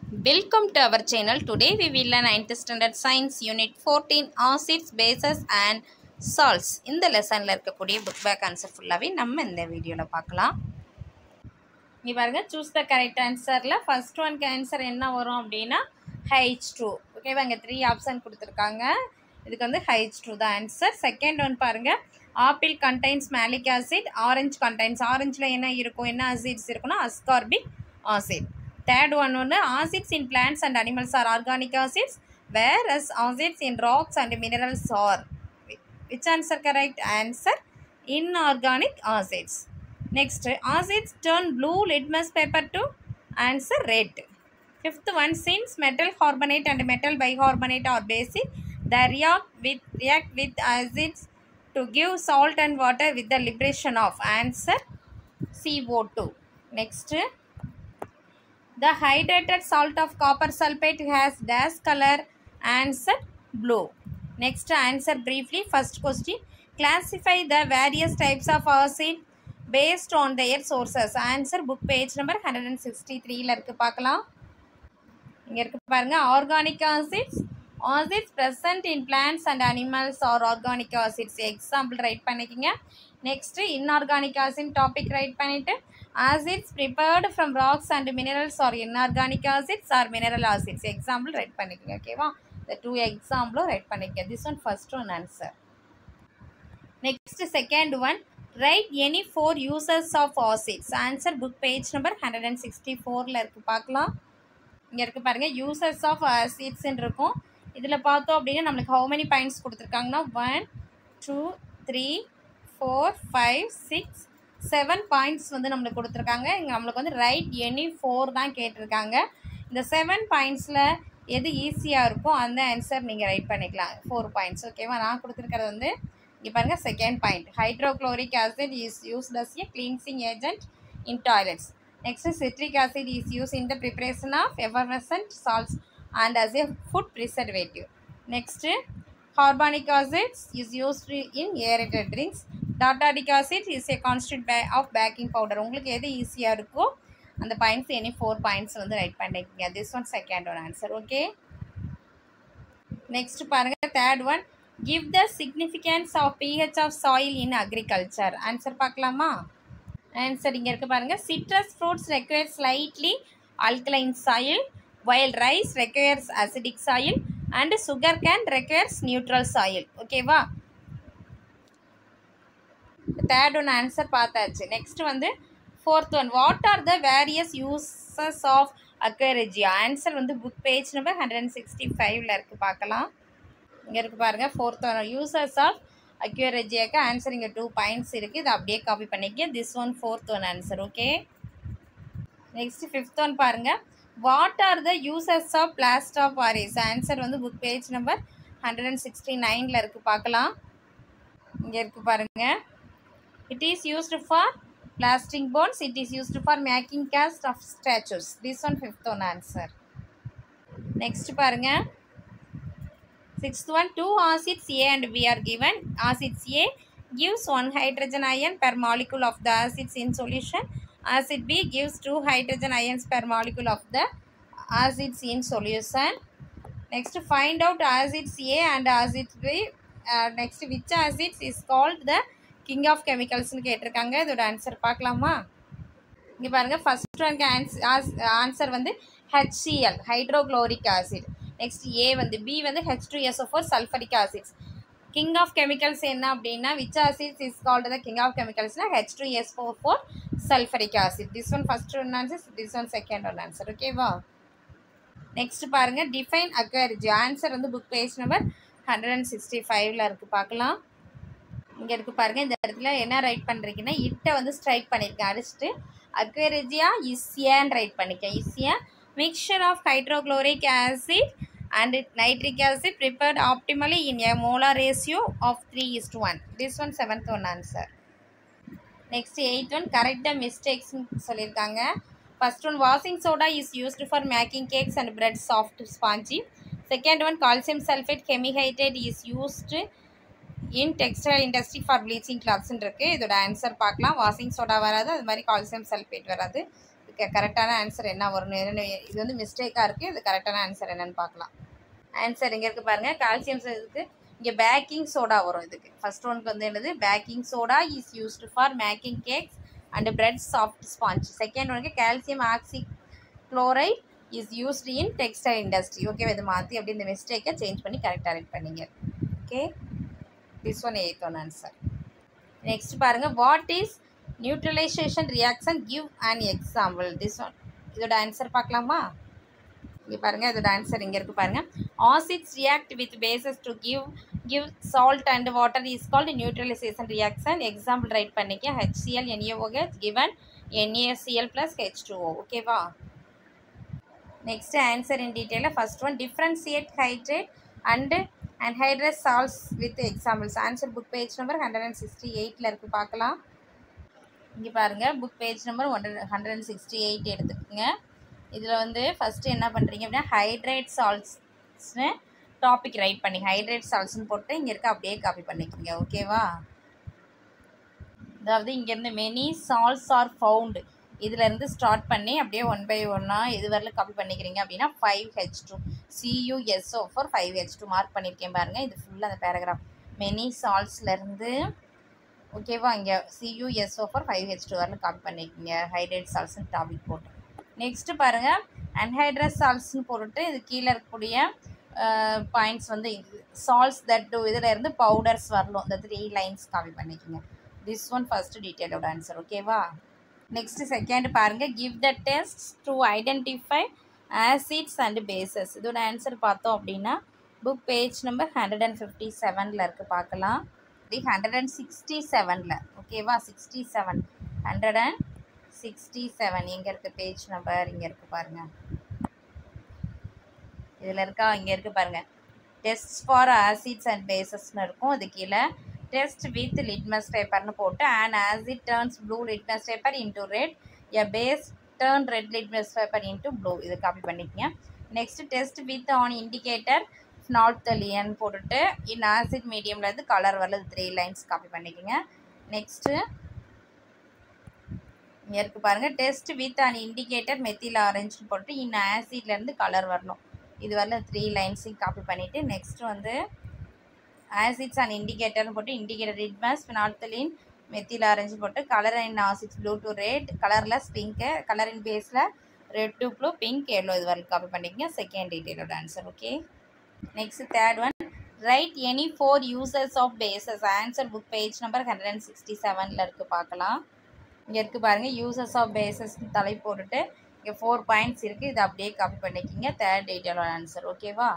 Welcome to our channel. Today we will learn 9th standard science unit 14 acids, bases and salts. இந்த லெசனில் இருக்கக்கூடிய book back answer ஃபுல்லாகவே நம்ம இந்த வீடியோவில் பார்க்கலாம் இங்கே பாருங்க சூஸ் த கரெக்ட் ஆன்சரில் ஃபர்ஸ்ட் ஒன்க்கு ஆன்சர் என்ன வரும் அப்படின்னா ஹைச் டூ ஓகேவா இங்கே த்ரீ ஆப்ஷன் கொடுத்துருக்காங்க இதுக்கு வந்து ஹைச் டூ தான் ஆன்சர் செகண்ட் ஒன் பாருங்க apple contains malic acid orange contains ஆரஞ்சில் என்ன இருக்கும் என்ன ஆசிட்ஸ் இருக்குன்னா அஸ்கார்பிக் ஆசிட் தேர்ட் ஒன் ஒன்று acids in plants and animals are organic acids whereas acids in rocks and minerals are which answer correct answer inorganic acids next acids turn blue litmus paper to answer red fifth one since metal carbonate and metal bicarbonate are basic the react with react with acids to give salt and water with the liberation of answer CO2 next The hydrated salt of copper sulfate has dash color. Answer blue. Next answer briefly. First question. Classify the various types of acid based on their sources. Answer book page number 163ல இருக்கு பார்க்கலாம் இங்க இருக்கு பாருங்க organic acids acids present in plants and animals or organic acids example write பண்ணிக்கங்க next inorganic acid topic write பண்ணிட்டு acids prepared from rocks and minerals or inorganic acids or mineral acids example write பண்ணிக்கங்க ஓகேவா இந்த two எக்ஸாம்பிளும் write பண்ணிக்க this one first one answer next second one write any four uses of acids answer book page number hundred and sixty ஃபோரில் இருக்குது பார்க்கலாம் இங்கே இருக்குது பாருங்கள் யூசஸ் ஆஃப் ஆசிட்ஸ்ன்னு இருக்கும் இதில் பார்த்தோம் அப்படின்னா நம்மளுக்கு ஹவு மெனி பாயிண்ட்ஸ் கொடுத்துருக்காங்கன்னா one two three four five six seven points வந்து நம்மளுக்கு கொடுத்துருக்காங்க இங்கே நம்மளுக்கு வந்து ரைட் எனி ஃபோர் தான் கேட்டிருக்காங்க இந்த செவன் பாயிண்ட்ஸில் எது ஈஸியாக இருக்கோ அந்த ஆன்சர் நீங்கள் ரைட் பண்ணிக்கலாம் ஃபோர் பாயிண்ட்ஸ் ஓகேவா நான் கொடுத்துருக்கிறது வந்து இங்கே பாருங்கள் second point hydrochloric acid is used as a cleansing agent in toilets next citric acid is use in the preparation of effervescent salts and as a food preservative next carbonic acids is used in aerated drinks டாட்டாடிக் acid is a constant pay of baking powder உங்களுக்கு எது ஈஸியாக இருக்கோ அந்த points any four points வந்து write பண்ணிக்கங்க this one second one answer okay next பாருங்கள் third one give the significance of pH of soil in agriculture answer பார்க்கலாமா answer இங்கே இருக்குது பாருங்கள் citrus fruits require slightly alkaline soil while rice requires acidic soil and sugar cane requires neutral soil ஓகேவா third one answer பார்த்தாச்சு next வந்து fourth one what are the various uses of aqua regia answer வந்து book page number hundred and sixty ஃபைவ்ல இருக்குது பார்க்கலாம் இங்கே இருக்குது பாருங்கள் ஃபோர்த் ஒன் யூசஸ் ஆஃப் அக்யூரஜியாக்கு ஆன்சர் இங்கே டூ பாயிண்ட்ஸ் இருக்குது இதை அப்படியே காப்பி பண்ணிக்க this one fourth one answer okay next fifth one பாருங்கள் what are the uses of plaster of Paris answer வந்து book page number hundred and sixty நைனில் இருக்குது பார்க்கலாம் இங்கே இருக்குது பாருங்கள் it is used for plastic bones it is used for making casts of statues this one fifth one answer next பாருங்கள் sixth one two acids A and B are given acids A gives one hydrogen ion per molecule of the acids in solution acid B gives two hydrogen ions per molecule of the acids in solution. Next, find out acids A and acids B. Uh, next, which acids is called the king of chemicals னு கேட்டிருக்காங்க இதோட answer பார்க்கலாமா இங்கே பாருங்கள் first ஒன்க்கு answer answer வந்து HCl hydrochloric acid next A வந்து B வந்து H two SO four sulphuric acids king of chemicals என்ன அப்படின்னா which acids is called the king of கெமிக்கல்ஸ்னா H two S four four sulphuric acid this one first one answer this one second one answer ஓகேவா next பாருங்க define aqua regia answer வந்து book page number hundred and sixty ஃபைவ்ல இருக்குது பார்க்கலாம் இங்கே இருக்குது பாருங்கள் இந்த இடத்துல என்ன ரைட் பண்ணுறீங்கன்னா இட்டை வந்து ஸ்ட்ரைக் பண்ணியிருக்கேன் அடிச்சுட்டு அக்வரிஜியா இஸ்யான்னு ரைட் பண்ணிக்கேன் is a mixture of hydrochloric acid and nitric acid prepared optimally in a molar ratio of 3 is to 1. This one seventh one answer. Next eighth one correct the mistakes சொல்லியிருக்காங்க first one washing soda is used for making cakes and bread soft spongy. Second one calcium sulfate chemicated is used in textile industry for bleaching cloths இருக்கு இதோட answer பார்க்கலாம் washing soda வராது அது மாதிரி calcium sulphate வராது இதுக்கு கரெக்டான answer என்ன வரும் என்ன இது வந்து மிஸ்டேக்காக இருக்குது இது கரெக்டான ஆன்சர் என்னன்னு பார்க்கலாம் ஆன்சர் இங்கே இருக்குது பாருங்கள் கால்சியம் இதுக்கு இங்கே பேக்கிங் சோடா வரும் இதுக்கு ஃபர்ஸ்ட் ஒனுக்கு வந்து என்னது baking soda is used for making cakes and bread soft sponge second ஒனுக்கு calcium oxychloride is used in textile industry okay இது மாற்றி அப்படி இந்த மிஸ்டேக்கை சேஞ்ச் பண்ணி கரெக்டாக ரைட் பண்ணிங்க okay this one eighth one answer next பாருங்கள் what is neutralisation reaction give and example this one இதோட ஆன்சர் பார்க்கலாமா இங்கே பாருங்கள் இதோட ஆன்சர் இங்கே இருக்குது பாருங்கள் acids react with bases to give give salt and water is called neutralisation reaction example write பண்ணிக்க HCl NaOH given NaCl plus H two O ஓகேவா நெக்ஸ்ட் ஆன்சர் இன் டீட்டெயிலாக first one differentiate hydrate and anhydrous salts with examples answer book page number hundred and sixty எயிட்டில் இருக்குது பார்க்கலாம் இங்கே பாருங்கள் book page number one hundred and sixty eight எடுத்துக்கோங்க இதில் வந்து ஃபஸ்ட்டு என்ன பண்ணுறீங்க அப்படின்னா ஹைட்ரேட் சால்ட்ஸ்னு டாபிக் ரைட் பண்ணி ஹைட்ரேட் சால்ட்ஸ்னு போட்டு இங்கே இருக்க அப்படியே காப்பி பண்ணிக்கோங்க ஓகேவா அதாவது இங்கேருந்து மெனி சால்ட்ஸ் ஆர் ஃபவுண்டு இதிலேருந்து ஸ்டார்ட் பண்ணி அப்படியே ஒன் பை ஒன்னாக எது வரல காப்பி பண்ணிக்கிறீங்க அப்படின்னா five H two CuSO four five H two mark பண்ணியிருக்கேன் பாருங்கள் இது ஃபுல்லாக அந்த பேராகிராஃப் மெனி சால்ட்ஸ்லேருந்து ஓகேவா இங்கே CuSO four five H two வரல காப்பி பண்ணிக்கோங்க ஹைட்ரேட் சால்ட்ஸ்னு டாபிக் போட்டு நெக்ஸ்ட்டு பாருங்கள் அன்ஹைட்ரஸ் சால்ட்ஸ்னு போட்டுட்டு இது கீழே இருக்கக்கூடிய பாயிண்ட்ஸ் வந்து சால்ட்ஸ் தட் டூ இதில் இருந்து பவுடர்ஸ் வரலும் இந்த த்ரீ லைன்ஸ் காப்பி பண்ணிக்கோங்க திஸ் ஒன் ஃபஸ்ட்டு டீட்டெயிலோட ஆன்சர் ஓகேவா நெக்ஸ்ட் செகண்ட் பாருங்கள் give the test to identify acids and bases இதோட ஆன்சர் பார்த்தோம் அப்படின்னா book page number hundred and fifty செவனில் இருக்குது பார்க்கலாம் இது ஹண்ட்ரட் அண்ட் சிக்ஸ்டி செவனில் ஓகேவா sixty seven hundred and sixty seven எங்கே இருக்குது பேஜ் நம்பர் இங்கே இருக்குது பாருங்கள் இதில் இருக்கா இங்கே இருக்குது பாருங்கள் டெஸ்ட் ஃபார் ஆசிட்ஸ் அண்ட் பேசஸ்னு இருக்கும் அது கீழே டெஸ்ட் வித் லிட்மஸ் பேப்பர்னு போட்டு and acid turns blue litmus paper into red a base turn red litmus paper into blue இது காப்பி பண்ணிக்கங்க next test with on indicator phenolphthalein போட்டுட்டு இன் ஆசிட் மீடியமில் இருந்து கலர் வரல த்ரீ லைன்ஸ் காப்பி பண்ணிக்கோங்க next இங்கே இருக்குது பாருங்கள் test with and indicator methyl ஆரஞ்சுன்னு போட்டு இன் ஆசிட்லேருந்து கலர் வரணும் இது வரல த்ரீ லைன்ஸையும் காப்பி பண்ணிவிட்டு நெக்ஸ்ட் வந்து ஆசிட்ஸ் அண்ட் இண்டிகேட்டர்னு போட்டு indicator litmus phenolphthalein methyl orange போட்டு colour in acids blue to red colourless pink colour in பேஸில் red to blue pink yellow இது வரல காப்பி பண்ணிக்கங்க செகண்ட் டீட்டெயிலோட answer okay next third one write any four users of bases answer book page number hundred and sixty செவனில் இருக்குது பார்க்கலாம் இங்கே இருக்குது பாருங்கள் யூசர்ஸ் ஆஃப் பேசஸ் தலை போட்டுட்டு இங்கே ஃபோர் பாயிண்ட்ஸ் இருக்குது இதை அப்படியே காப்பி பண்ணிக்கிங்க தேர்ட் டீட்டெயிலோட ஆன்சர் ஓகேவா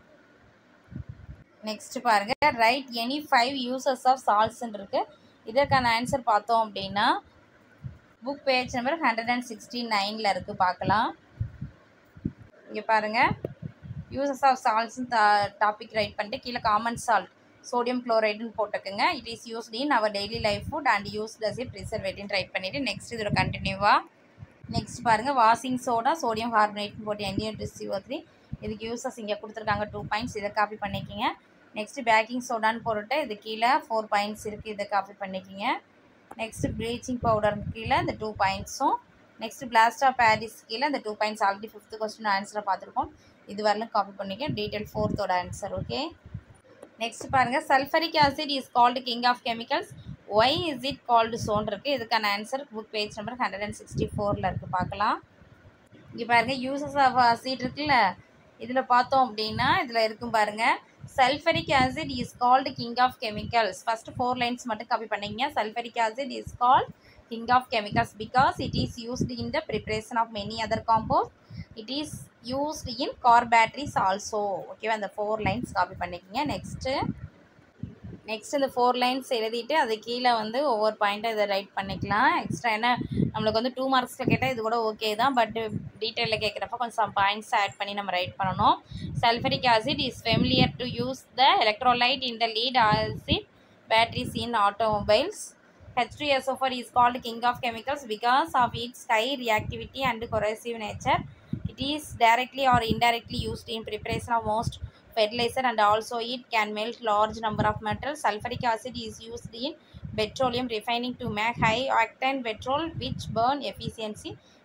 நெக்ஸ்ட் பாருங்கள் write any five users of சால்ட்ஸ்ன்னு இருக்குது இதற்கான ஆன்சர் பார்த்தோம் அப்படின்னா book page number hundred and sixty நைனில் இருக்குது பார்க்கலாம் இங்கே பாருங்கள் யூசஸ் ஆஃப் சால்ட்ஸ்னு தா டாபிக் ரைட் பண்ணிட்டு கீழே காமன் சால்ட் சோடியம் குளோரைடுன்னு போட்டுக்கோங்க it is used in our daily life food and used as a preservative write பண்ணிவிட்டு நெக்ஸ்ட் இதோட கண்டினியூவாக நெக்ஸ்ட் பாருங்கள் வாஷிங் சோடா சோடியம் கார்பனேட்னு போட்டு என்டிஎன் சிஓ த்ரீ இதுக்கு யூசஸ் இங்கே கொடுத்துருக்காங்க டூ பாயிண்ட்ஸ் இதை காப்பி பண்ணிக்கிங்க நெக்ஸ்ட் பேக்கிங் சோடான்னு போட்டுட்டு இது கீழே ஃபோர் பாயிண்ட்ஸ் இருக்குது இதை காப்பி பண்ணிக்கிங்க நெக்ஸ்ட் ப்ளீச்சிங் பவுடர் கீழே இந்த டூ பாயிண்ட்ஸும் நெக்ஸ்ட் பிளாஸ்ட் ஆஃப் பாரிஸ் கீழே இந்த two points already fifth question ஆன்சரை பார்த்துருக்கோம் இது வரலும் காப்பி பண்ணிக்க டீட்டெயில் ஃபோர்த்தோட ஆன்சர் ஓகே நெக்ஸ்ட் பாருங்கள் sulphuric acid is called king of chemicals why is it called சோன் இருக்குது இதுக்கான answer book page number hundred and sixty ஃபோரில் இருக்குது பார்க்கலாம் இங்கே பாருங்கள் யூசஸ் ஆஃப் ஆசிட் இருக்குல்ல இதில் பார்த்தோம் அப்படின்னா இதில் இருக்கும் பாருங்கள் sulphuric acid is called king of chemicals first four lines மட்டும் காப்பி பண்ணிங்க sulphuric acid is called king of chemicals because it is used in the preparation of many other compounds it is used in car batteries also ஓகேவா அந்த four lines copy பண்ணிக்கோங்க next next இந்த four lines எழுதிட்டு அது கீழே வந்து ஒவ்வொரு பாயிண்ட்டாக இதை ரைட் பண்ணிக்கலாம் எக்ஸ்ட்ரா என்ன நம்மளுக்கு வந்து டூ மார்க்ஸில் கேட்டால் இது கூட ஓகே தான் பட் டீட்டெயிலில் கேட்குறப்ப கொஞ்சம் சம் பாயிண்ட்ஸ் ஆட் பண்ணி நம்ம ரைட் பண்ணணும் sulphuric acid is familiar to use the electrolyte in the lead acid batteries in automobiles H2SO4 is called king of chemicals because of its high reactivity and corrosive nature. It is directly or indirectly used in preparation of most fertilizer and also it can melt large number of metals. Sulfuric acid is used in petroleum refining to make high octane petrol which burn efficiency.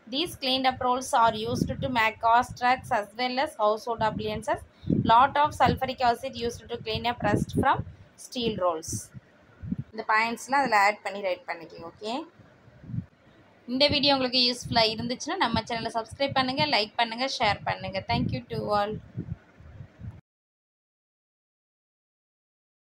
These cleaned up rolls are used to make cars, trucks as well as household appliances. Lot of sulfuric acid used to clean up rust from steel rolls. இந்த பாயிண்ட்ஸ்லாம் அதில் add பண்ணி right பண்ணிக்கோங்க okay இந்த video உங்களுக்கு யூஸ்ஃபுல்லாக இருந்துச்சுன்னா நம்ம சேனலை சப்ஸ்கிரைப் பண்ணுங்கள் லைக் பண்ணுங்கள் ஷேர் பண்ணுங்கள் தேங்க்யூ டு ஆல்